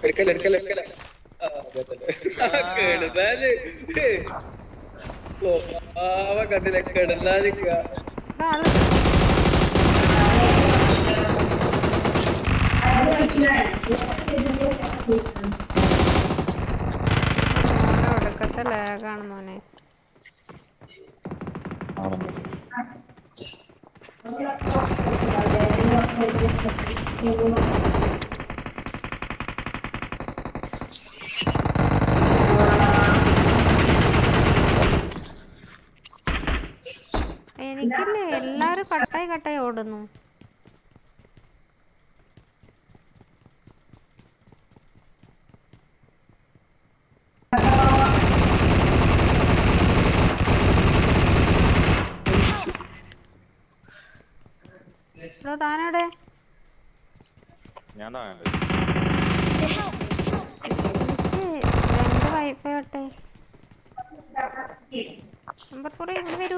എടുക്കല എടുക്കല എടുക്കല ആ, അതല്ലേ. ആ, കെടുതാല്. ഓ, പാവ കണ്ടില്ല കെടുതാലിക്ക ഇവിടെ ആള് മോനെ ഒടുക്കത്തെ ലാഗാണ് മോനെ എനിക്കില്ലേ എല്ലാരും കട്ടായി കട്ടായി ഓടുന്നു ഹലോ താനെവിടെ ഞാൻ താഴെ എനിക്ക് രണ്ട് വൈഫൈ കട്ടെ നമ്പർ ഫോർ ഇങ്ങ് വരൂ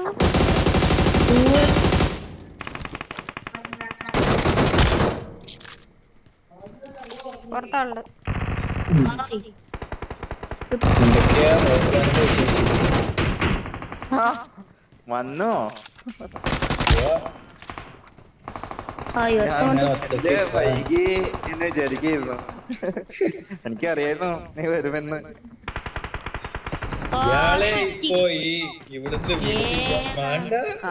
പുറത്താളുണ്ട് എന്തൊക്കെയാ നോക്കാണ്ട് വന്നോ ഞാൻ ഇങ്ങനെ ഒറ്റയ്ക്ക് ഇത് വൈകി എന്ന് വിചാരിക്കായിരുന്നു എനിക്കറിയായിരുന്നു നീ വരുമെന്ന് ഇയാളെ ഇപ്പോ ഈ ഇവിടുത്തെ വീട്ടിൽ വേണ്ട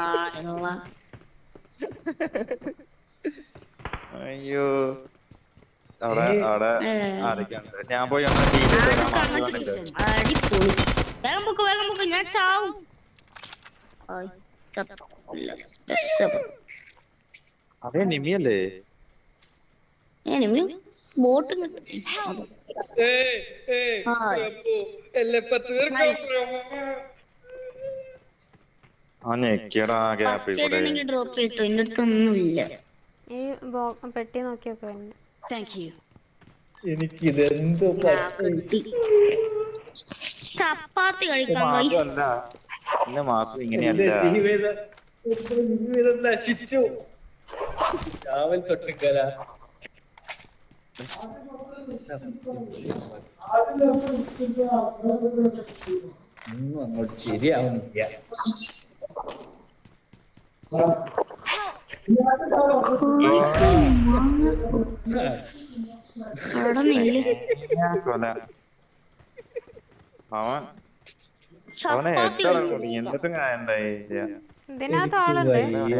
അയ്യോ അവിടെ അവിടെ ആരൊക്കെയുണ്ട് ഞാൻ പോയി ഒന്ന് ടീച്ചർ തരാം മാസി വന്നിട്ട് അടിപൊളി വേഗം പൊക്ക് വേഗം പൊക്ക് ഞാൻ ചാവും ആയ്, ചത്തു. ഇല്ല, രക്ഷപ്പെട്ടു. അതെ നിമിയല്ലേ എനിമി ബോട്ട് ഏയ്, ഏയ്, ഹായ്. പ്രഭു, എല്ലാം ഇപ്പൊ തീർക്കാം പ്രഭു. ആ ഞെക്കിയടാ ഗ്യാപ്പിൽ കൂടെ എനിക്ക് ഡ്രോപ്പ് ചെയ്തിട്ടു എന്റെ അടുത്ത് ഒന്നുമില്ല ഈ ബോ- പെട്ടി നോക്കിയൊക്കെ ഉണ്ട് Thank you. എനിക്കിത് എന്തോ കിട്ടി ചപ്പാത്തി കഴിക്കാൻ പോയി മാസമല്ല ഇന്ന് മാസം ഇങ്ങനെയല്ല ജീവിതം എന്റെ ജീവിതം നശിച്ചു രാവിലെ തൊട്ടിക്കല ഒന്നും അങ്ങോട്ട് ശരിയാവുന്നില്ല അവിടെ നെല്ല് കൊല അവൻ അവനെ ചപ്പാത്തി എട്ടിറങ്ങി കഴിക്കും എന്നിട്ടും കായണ്ടായി ഇതിനകത്ത് ആളുണ്ട് വയ്യ.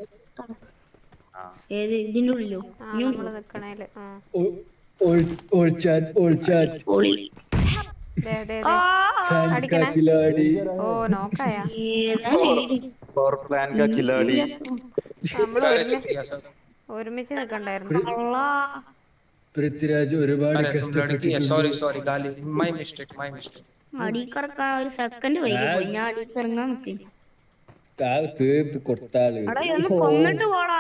ഏത് ഇതിന്റെ ഉള്ളിലോ ആ നമ്മള് നിക്കണേല് ആ ഒ- ഒൾ- ഒളിച്ചാൻ ഒളിച്ചാൻ പൊളി ദേ ദേ ആ, ദേ സാൻഡ് അടിക്കണേ കാക്കിലാടി ഓ നോക്കായ ഏതാ ലേഡി? ഫോർ പ്ലാൻ കാ കിലാടി നമ്മള് ഒരുമിച്ച് ഒരുമിച്ച് നിക്കണ്ടായിരുന്നു അള്ളാ. പൃഥ്വിരാജ് ഒരുപാട് अरे तुम लड़की है കഷ്ടപ്പെട്ടിട്ടുണ്ട് सॉरी सॉरी गाली माय मिस्टेक माय मिस्टेक അടിക്കിറക്കാൻ ഒരു സെക്കൻഡ് വൈകി പോയി ഞാൻ അടിക്കിറങ്ങാൻ നോക്കി ആ തീർത്ത് കൊടുത്താള് എടാ ഒന്ന് കൊന്നിട്ട് പോടാ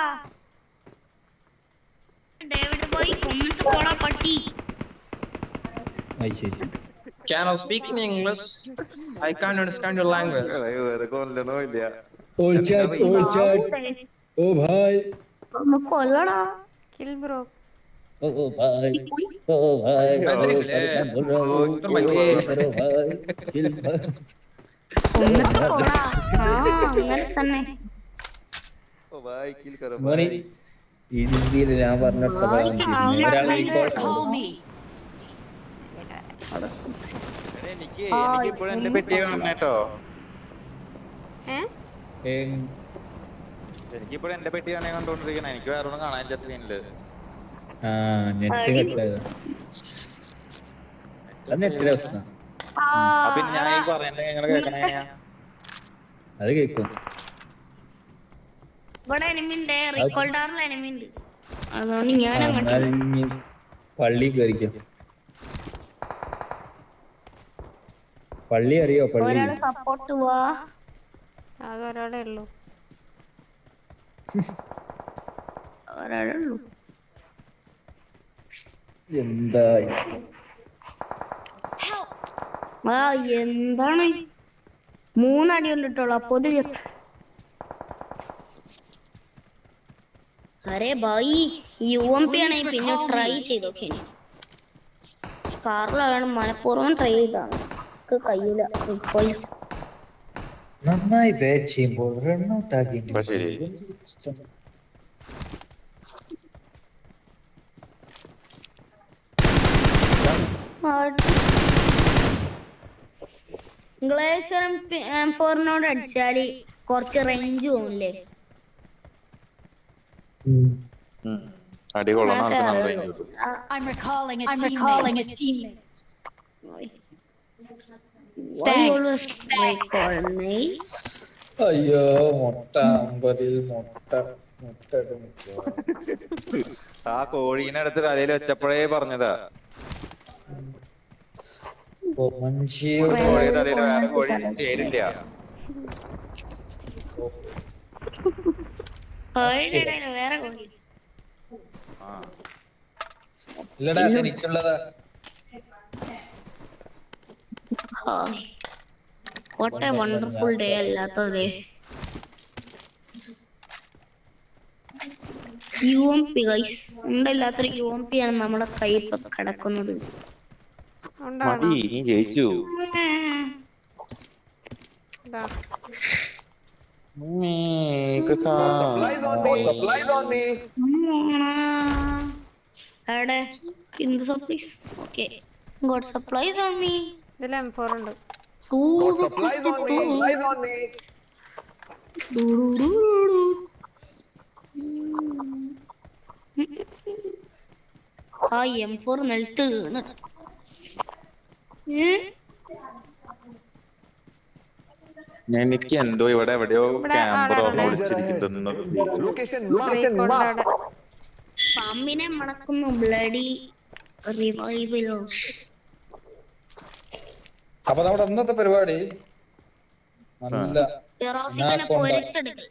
ഡേവിഡ് പോയി കൊന്നിട്ട് പോടാ പട്ടി അത് ശരി Can I speak in English? I can't understand your language. വേറെ കൊല്ലണോ ഇല്ല ഓൾച്ചാൻ ഓൾച്ചാൻ ഓ ഭായ് ഒന്ന് കൊല്ലടാ കിൽ ബ്രോ ഓ ഓ ഭായ് ഓ ഭായ് ബദരില്ലേ? ഓ, ഇത്ര ഭയങ്കര- കൊന്നിട്ട് പോടാ ആ അങ്ങനെ തന്നെ മോനെ ഈ രീതിയിൽ ഞാൻ പറഞ്ഞിട്ട് Call me. എനിക്ക് എനിക്കിപ്പോഴും എന്റെ പെട്ടി കാണണം കേട്ടോ ഏ എനിക്കിപ്പോഴും എന്റെ പെട്ടി തന്നെ കണ്ടോണ്ടിരിക്കണ എനിക്ക് വേറെ ഒന്നും കാണാനില്ല സ്ക്രീനില് ആ നെറ്റ് കട്ടായത് അത് നെറ്റിന്റെ പ്രശ്നം ആ അപ്പൊ പിന്നെ ഞാൻ ഈ പറയണ്ട നിങ്ങൾ കേൾക്കണേ അത് കേക്കും ഇവിടെ എനിമിണ്ട് റീകോൾഡാറിൽ എനിമിണ്ട് അതുകൊണ്ട് ഞാൻ ആ, അങ്ങോട്ട് എന്നാലും ഇനി പള്ളി കയറിക്കോ പള്ളി അറിയോ പള്ളി ഒരാള് സപ്പോർട്ട് പോവാ ആകെ ഒരാളേ ഉള്ളൂ ഒരാളേ ഉള്ളൂ എന്താ ആ എന്താണ് മൂന്നടി കൊണ്ടിട്ടുള്ളു അപ്പൊ ഇത് ചത്ത്. അരെ ബായി യു എം പി ആണെങ്കിൽ പിന്നെ ട്രൈ ചെയ്തോക്കെ സ്കാറിലാണ് മനഃപൂർവ്വം ട്രൈ ചെയ്താണ് എനിക്ക് കഴിയൂല പോയി നന്നായി ബാറ്റ് ചെയ്യുമ്പോൾ റൺഔട്ട് ആകിയിട്ട് അപ്പൊ ശരി. ഗ്ലേശ്വരം ഫോറിനോട് അടിച്ചാല് കുറച്ച് റേഞ്ച് പോകില്ലേ ഉം. അടി കൊള്ളണം ആൾക്ക് നല്ല റേഞ്ച് കിട്ടും I'm recalling a I'm teammate. recalling a teammate. അയ്യോ മുട്ട അമ്പതിൽ മുട്ട മുട്ട ആ കോഴീനെ എടുത്ത് തലയിൽ വെച്ചപ്പോഴേ പറഞ്ഞതാ മനുഷ്യയുടെ കോഴി തലയിൽ വേറെ കോഴി ചേരില്ല വേറെ കോഴി. ആ ഇല്ലടാ എനിക്കുള്ളതാ hi. What a wonderful day അല്ലാത്തത് യു എം പി ഗൈസ് ഉണ്ടല്ലാത്തൊരു യു എം പി ആണ് നമ്മുടെ കയ്യിൽ ഇപ്പൊ കിടക്കുന്നത് ഉണ്ടാണോ മതി നീ ജയിച്ചു ഇതാ മേക്ക് എവിടെ എന്ത് supplies okay god supplies on me ഇതിൽ എം ഫോർ ഉണ്ട് ആ എം ഫോർ നിലത്ത് വീണ് ഏ? എനിക്ക് എന്തോ ഇവിടെ എവിടെയോ ഇവിടെ ക്യാമ്പർ ആളാണ്. ഓർമ്മ വിളിച്ചിരിക്കുന്നു കൊണ്ടവിടെ പാമ്പിനെ മണക്കുന്നു ബ്ലഡി റിവൈവലോ അപ്പൊ നമ്മുടെ ഇന്നത്തെ പരിപാടി നല്ല ഫിറോസിനെ ഞാൻ കൊണ്ട- പൊരിച്ചെടുക്കൽ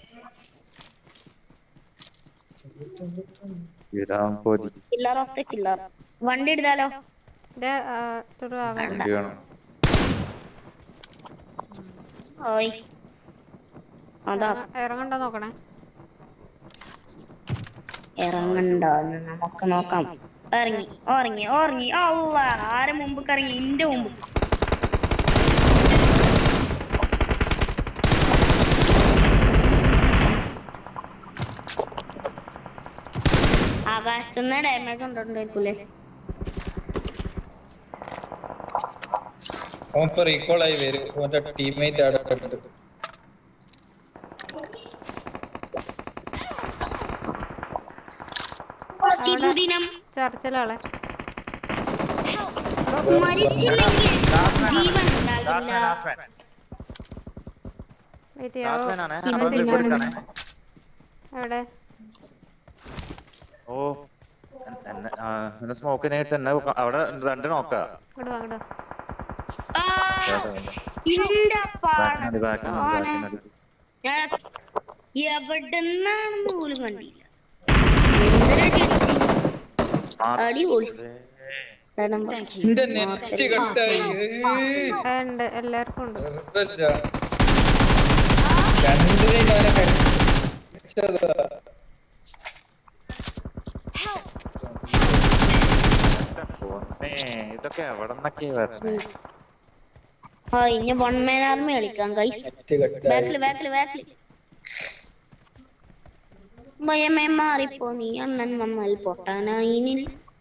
ഇടാൻ പോതി കില്ലർ ഓഫ് ദ കില്ലർ വണ്ടി എടുത്താലോ ഇത് ടു ആവാം വണ്ടി വേണം ഓയ് അതാ ഇറങ്ങണ്ടോ നോക്കണേ ഇറങ്ങണ്ടോ എന്ന് നമുക്ക് നോക്കാം ഇറങ്ങി ഇറങ്ങി ഇറങ്ങി അല്ല ആരെ മുമ്പ് ഇറങ്ങി ഇന്റെ മുമ്പ് ആകാശത്തുനിന്ന് ഡാമേജ് ഉണ്ടോണ്ടായിരിക്കൂലേ അവൻ ഇപ്പൊ റീകോൾ ആയി വരും അവന്റെ ടീംമേറ്റ് അവിടെ ഉണ്ട് തിരുദിനം ചർച്ചിലാളെ മരിച്ചില്ലെങ്കിൽ ജീവൻ ഉണ്ടാകില്ല വെയിറ്റ് ചെയ്യാവോ ബാറ്റ്സ്മാനാണ് ഇവൻ അപ്പൊ തിരിഞ്ഞു കൊടുക്കണേ എവിടെ ഓ എന്നെ എന്നെ സ്മോക്കിനായിട്ട് എന്നെ അവിടെ രണ്ട് നോക്കാ ഇങ്ങോട്ട് വാ ഇങ്ങോട്ട് വാ. ആ, ഇന്റെ ബാക്കിനടി ബാക്കിനടി പാട ബാക്കിനടി ഞാൻ എവിടെന്നാണെന്ന് പോലും കണ്ടില്ല അടിപൊളി. കാരണം Thank you. എന്റെ നെറ്റ് കട്ടായി ആ, ഉണ്ട് എല്ലാവർക്കും ഉണ്ട് വെറുതെ രണ്ടിനെയും ഞാനെ കഴിച്ചതാ പോന്നേ, ഇതൊക്കെ എവിടെ നിന്നൊക്കെയാ വരുന്നേ ആ ഇനി വൺ മാൻ ആർമി കളിക്കാം ഗൈസ് നെറ്റ് കട്ടായി ബാക്കില് ബാക്കില് ബാക്കില് ഭയമേ മാറിപ്പോ നീ അണ്ണൻ വന്നാൽ പൊട്ടാനായിനിൽ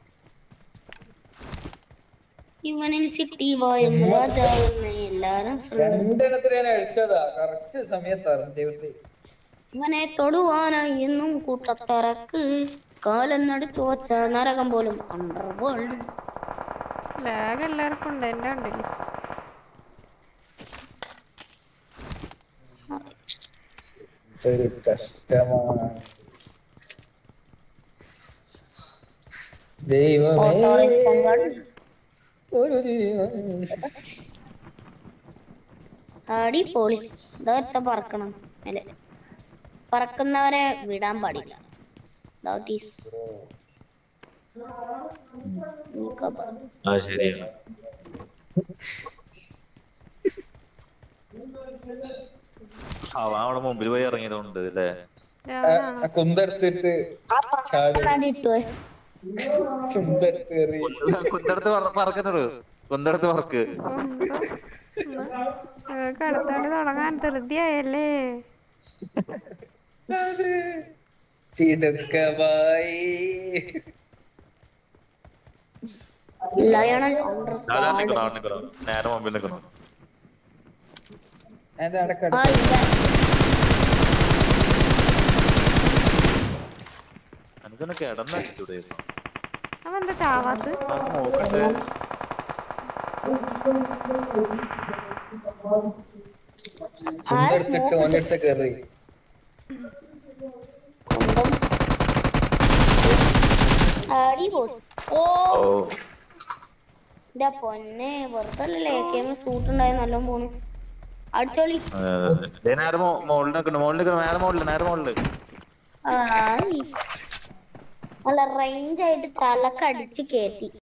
ഇവനിൽ സിറ്റി വായും രാജാവെന്ന് എല്ലാരും ശ്രദ്ധിച്ചു. രണ്ടെണ്ണത്തിന് ഞാൻ അഴിച്ചതാ കറക്റ്റ് സമയത്താണ് ദൈവത്തെ ഇവനെ തൊടുവാനായി എന്നും കൂട്ടത്തിറക്ക് കാലം നടുത്തു വച്ച നരകം പോലും അണ്ടർ വേൾഡ് ലാഗ് എല്ലാവർക്കും ഉണ്ട് എന്റെ ഉണ്ടില്ലേ ഒരു കഷ്ടമാണ് ദൈവമേ ഒരു ദൈവം. അടിപൊളി ഇതൊറ്റ പറക്കണം അല്ലെ പറക്കുന്നവരെ വിടാൻ പാടില്ല That is നിക്കപ്പ. ആ ശരിയാണ് അവൻ അവിടെ മുമ്പിൽ പോയി ഇറങ്ങിയതുകൊണ്ട് അല്ലേ ആ, ആ കുന്തെടുത്തിട്ട് ചാടി അടി ഇട്ടോ കുന്തടുത്ത് കയറി കുന്തടത്ത് പറക്കുന്നുള്ളൂ കുന്തടത്ത് പറക്ക് നിങ്ങൾക്ക് അടുത്തോണ്ട് തുടങ്ങാൻ ധൃതിയായല്ലേ തിടുക്കമായി ലയണൽ അതാ നിക്കണോ നിക്കണോ നേരെ മുമ്പിൽ നിക്കണോ അത് അടക്കട ആ ഇല്ല എനിക്കൊന്ന് കിടന്ന് അടിച്ചൂടെ അവൻ എന്താ ചാവാത്ത് നോക്കട്ടെ കുന്തടുത്തിട്ട് ഓനെടുത്ത് കയറി അടി പോയി ഓ ഓ എന്റെ പൊന്നെ വെറുതെ ലേക്കേമ സൂട്ട് ഉണ്ടായി നല്ലോണം പോണു അടിച്ചോളി അതെ, അതെ, അതെ. ദേ നേരെ മുകളിൽ നിൽക്കുന്നു മുകളിൽ നിൽക്കുന്നു നേരെ മുകളിൽ നേരെ മുകളിൽ ആ, ഈ നല്ല റേഞ്ച് ആയിട്ട് തലക്കടിച്ച് കേറ്റി